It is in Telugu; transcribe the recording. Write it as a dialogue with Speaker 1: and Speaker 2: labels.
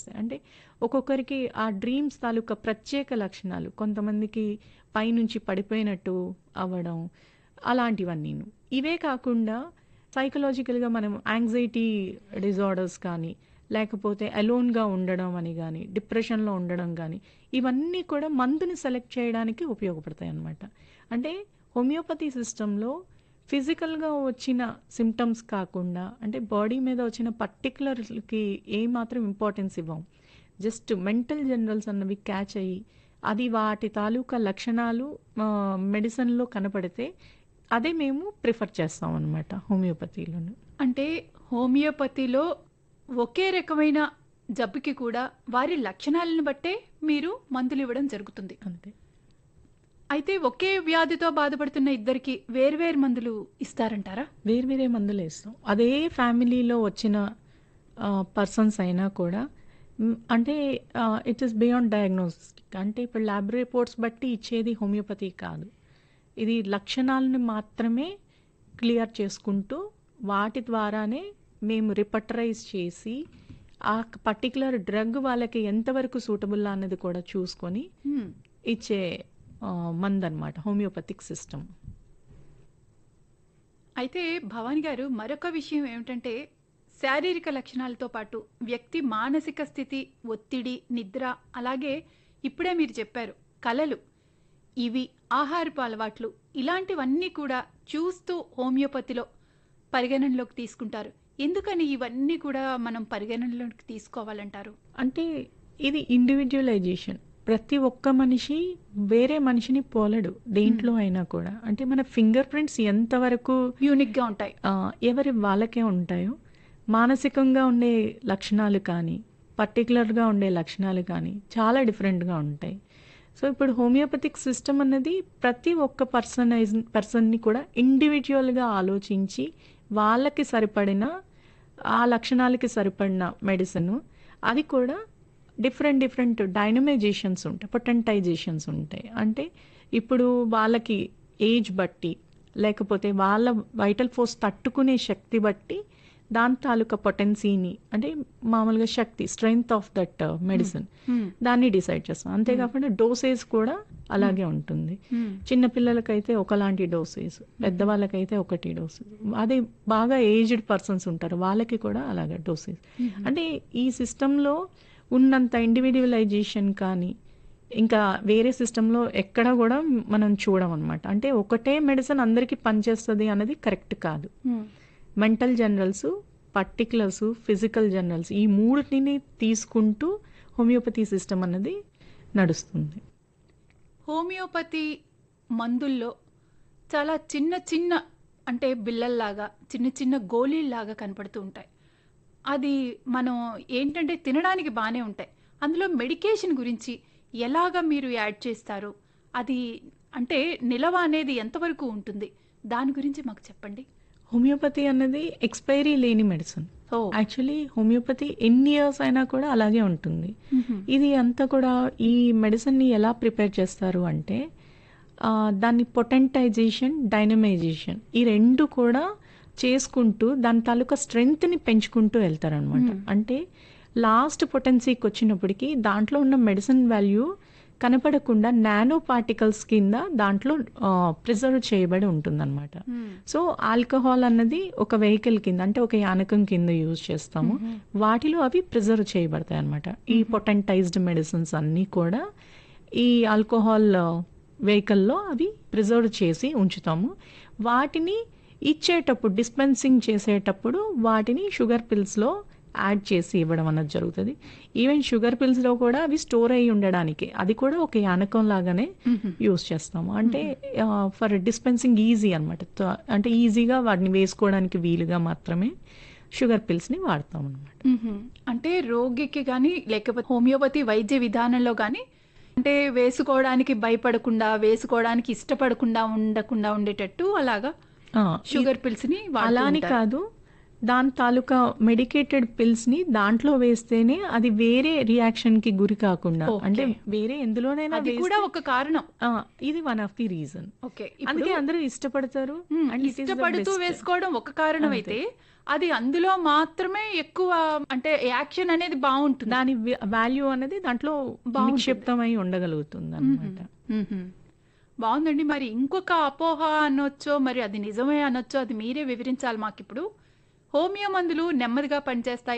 Speaker 1: చేస్తాయి అంటే ఒక్కొక్కరికి ఆ డ్రీమ్స్ తాలూకా ప్రత్యేక లక్షణాలు కొంతమందికి పైనుంచి పడిపోయినట్టు అవ్వడం అలాంటివన్నీను ఇవే కాకుండా సైకలాజికల్గా మనం యాంగ్జైటీ డిజార్డర్స్ కానీ లేకపోతే అలోన్గా ఉండడం అని కానీ డిప్రెషన్లో ఉండడం కానీ ఇవన్నీ కూడా మందుని సెలెక్ట్ చేయడానికి ఉపయోగపడతాయి అన్నమాట అంటే హోమియోపతి సిస్టంలో ఫిజికల్గా వచ్చిన సిమ్టమ్స్ కాకుండా అంటే బాడీ మీద వచ్చిన పర్టికులర్కి ఏమాత్రం ఇంపార్టెన్స్ ఇవ్వం జస్ట్ మెంటల్ జనరల్స్ అన్నవి క్యాచ్ అయ్యి అది వాటి తాలూకా లక్షణాలు మెడిసిన్లో కనపడితే అదే మేము ప్రిఫర్ చేస్తాం అనమాట హోమియోపతిలోను
Speaker 2: అంటే హోమియోపతిలో ఒకే రకమైన జబ్బుకి కూడా వారి లక్షణాలను బట్టే మీరు మందులు ఇవ్వడం జరుగుతుంది
Speaker 1: అంతే
Speaker 2: అయితే ఒకే వ్యాధితో బాధపడుతున్న ఇద్దరికి వేర్వేరు మందులు ఇస్తారంటారా
Speaker 1: వేరు వేరే మందులు వేస్తాం అదే ఫ్యామిలీలో వచ్చిన పర్సన్స్ అయినా కూడా మ్, అంటే ఇట్ ఈస్ బియాండ్ డయాగ్నోస్టిక్ అంటే ఇప్పుడు ల్యాబ్ రిపోర్ట్స్ బట్టి ఇచ్చేది హోమియోపతి కాదు ఇది లక్షణాలను మాత్రమే క్లియర్ చేసుకుంటూ వాటి ద్వారానే మేము రిపటరైజ్ చేసి ఆ పర్టికులర్ డ్రగ్ వాళ్ళకి ఎంతవరకు సూటబుల్ అన్నది కూడా చూసుకొని
Speaker 2: హ్మ్.
Speaker 1: ఇచ్చే మంద్ అనమాట హోమియోపతిక్ సిస్టమ్
Speaker 2: అయితే భవాని గారు మరొక విషయం ఏమిటంటే శారీరక లక్షణాలతో పాటు వ్యక్తి మానసిక స్థితి ఒత్తిడి నిద్ర అలాగే ఇప్పుడే మీరు చెప్పారు కలలు ఇవి ఆహారపు అలవాట్లు ఇలాంటివన్నీ కూడా చూస్తూ హోమియోపతిలో పరిగణనలోకి తీసుకుంటారు ఎందుకని ఇవన్నీ కూడా మనం పరిగణనలోకి తీసుకోవాలంటారు
Speaker 1: అంటే ఇది ఇండివిజువలైజేషన్ ప్రతి ఒక్క మనిషి వేరే మనిషిని పోలడు దేంట్లో అయినా కూడా అంటే మన ఫింగర్ ప్రింట్స్ ఎంతవరకు
Speaker 2: యూనిక్గా ఉంటాయి
Speaker 1: ఆ, ఎవరి వాళ్ళకే ఉంటాయో మానసికంగా ఉండే లక్షణాలు కానీ పర్టికులర్గా ఉండే లక్షణాలు కానీ చాలా డిఫరెంట్గా ఉంటాయి సో ఇప్పుడు హోమియోపతిక్ సిస్టమ్ అన్నది ప్రతి ఒక్క పర్సనైజ్ పర్సన్ని కూడా ఇండివిజువల్గా ఆలోచించి వాళ్ళకి సరిపడిన ఆ లక్షణాలకి సరిపడిన మెడిసిన్ అది కూడా డిఫరెంట్ డిఫరెంట్ డైనమైజేషన్స్ ఉంటాయి పొటెంటైజేషన్స్ ఉంటాయి అంటే ఇప్పుడు వాళ్ళకి ఏజ్ బట్టి లేకపోతే వాళ్ళ వైటల్ ఫోర్స్ తట్టుకునే శక్తి బట్టి దాని తాలూకా పొటెన్సీని అంటే మామూలుగా శక్తి strength of that medicine
Speaker 2: hmm.
Speaker 1: దాన్ని డిసైడ్ చేస్తాం అంతేకాకుండా డోసేజ్ కూడా అలాగే ఉంటుంది
Speaker 2: హ్మ్.
Speaker 1: చిన్న పిల్లలకైతే ఒకలాంటి డోసేజ్ పెద్దవాళ్ళకైతే ఒకటి డోసేజ్ అదే బాగా ఏజ్డ్ పర్సన్స్ ఉంటారు వాళ్ళకి కూడా అలాగే డోసేజ్ అంటే ఈ సిస్టంలో ఉన్నంత ఇండివిజువలైజేషన్ కానీ ఇంకా వేరే సిస్టంలో ఎక్కడ కూడా మనం చూడమన్నమాట అంటే ఒకటే మెడిసిన్ అందరికీ పనిచేస్తుంది అన్నది కరెక్ట్ కాదు
Speaker 2: hmm.
Speaker 1: Mental generals particulars physical generals ఈ మూడిని తీసుకుంటూ హోమియోపతి సిస్టమ్ అన్నది నడుస్తుంది
Speaker 2: హోమియోపతి మందుల్లో చాలా చిన్న చిన్న అంటే బిళ్ళల్లాగా చిన్న చిన్న గోళీల్లాగా కనపడుతూ ఉంటాయి అది మనం ఏంటంటే తినడానికి బాగానే ఉంటాయి అందులో మెడికేషన్ గురించి ఎలాగ మీరు యాడ్ చేస్తారు అది అంటే నిలవ అనేది ఎంతవరకు ఉంటుంది దాని గురించి మాకు చెప్పండి
Speaker 1: హోమియోపతి అన్నది ఎక్స్పైరీ లేని మెడిసిన్
Speaker 2: ఓ
Speaker 1: యాక్చువల్లీ హోమియోపతి ఎన్ని ఇయర్స్ అయినా కూడా అలాగే ఉంటుంది ఇది అంతా కూడా ఈ మెడిసిన్ని ఎలా ప్రిపేర్ చేస్తారు అంటే ఆ, దాన్ని పొటెంటైజేషన్ డైనమైజేషన్ ఈ రెండు కూడా చేసుకుంటూ దాని తాలూకా స్ట్రెంగ్త్ని పెంచుకుంటూ వెళ్తారనమాట అంటే లాస్ట్ పొటెన్సీకి వచ్చినప్పటికి దాంట్లో ఉన్న మెడిసిన్ వాల్యూ కనపడకుండా నానో పార్టికల్స్ కింద దాంట్లో ప్రిజర్వ్ చేయబడి ఉంటుందన్నమాట సో ఆల్కహాల్ అన్నది ఒక వెహికల్ కింద అంటే ఒక యానకం కింద యూజ్ చేస్తాము వాటిలో అవి ప్రిజర్వ్ చేయబడతాయి అనమాట ఈ పొటెంటైజ్డ్ మెడిసిన్స్ అన్నీ కూడా ఈ ఆల్కహాల్ వెహికల్లో అవి ప్రిజర్వ్ చేసి ఉంచుతాము వాటిని ఇచ్చేటప్పుడు డిస్పెన్సింగ్ చేసేటప్పుడు వాటిని షుగర్ పిల్స్లో యాడ్ చేసి ఇవ్వడం అన్నది జరుగుతుంది ఈవెన్ షుగర్ పిల్స్లో కూడా అవి స్టోర్ అయి ఉండడానికి అది కూడా ఒక యానకం లాగానే యూస్ చేస్తాము అంటే ఫర్ డిస్పెన్సింగ్ ఈజీ అనమాట అంటే ఈజీగా వాటిని వేసుకోవడానికి వీలుగా మాత్రమే షుగర్ పిల్స్ని వాడతాం అనమాట
Speaker 2: మ్మ్. అంటే రోగికి కానీ లేకపోతే హోమియోపతి వైద్య విధానంలో కానీ అంటే వేసుకోవడానికి భయపడకుండా వేసుకోవడానికి ఇష్టపడకుండా ఉండకుండా ఉండేటట్టు అలాగా షుగర్ పిల్స్ ని వాడుతూ
Speaker 1: అలా అని
Speaker 2: ఉంటారు.
Speaker 1: కాదు దాని తాలూకా మెడికేటెడ్ పిల్స్ ని దాంట్లో వేస్తేనే అది వేరే రియాక్షన్ కి గురి కాకుండా
Speaker 2: Okay.
Speaker 1: అంటే వేరే ఎందులోనైనా
Speaker 2: అది
Speaker 1: వేస్తే-
Speaker 2: కూడా ఒక కారణం
Speaker 1: ఆ, ఇది one of the reason
Speaker 2: okay
Speaker 1: అందుకే అందరూ ఇష్టపడతారు
Speaker 2: మ్మ్.
Speaker 1: and it is the
Speaker 2: ఇష్టపడుతూ
Speaker 1: best.
Speaker 2: వేసుకోవడం ఒక కారణం అయితే అది అందులో మాత్రమే ఎక్కువ అంటే యాక్షన్ అనేది బాగుంటుంది
Speaker 1: దాని వాల్యూ అనేది దాంట్లో
Speaker 2: బాగుంటుంది.
Speaker 1: నిక్షిప్తమై ఉండగలుగుతుంది అనమాట
Speaker 2: మ్మ్. బాగుందండి మరి ఇంకొక అపోహ అనొచ్చో మరి అది నిజమే అనొచ్చో అది మీరే వివరించాలి మాకు ఇప్పుడు హోమియో మందులు నెమ్మదిగా పనిచేస్తాయి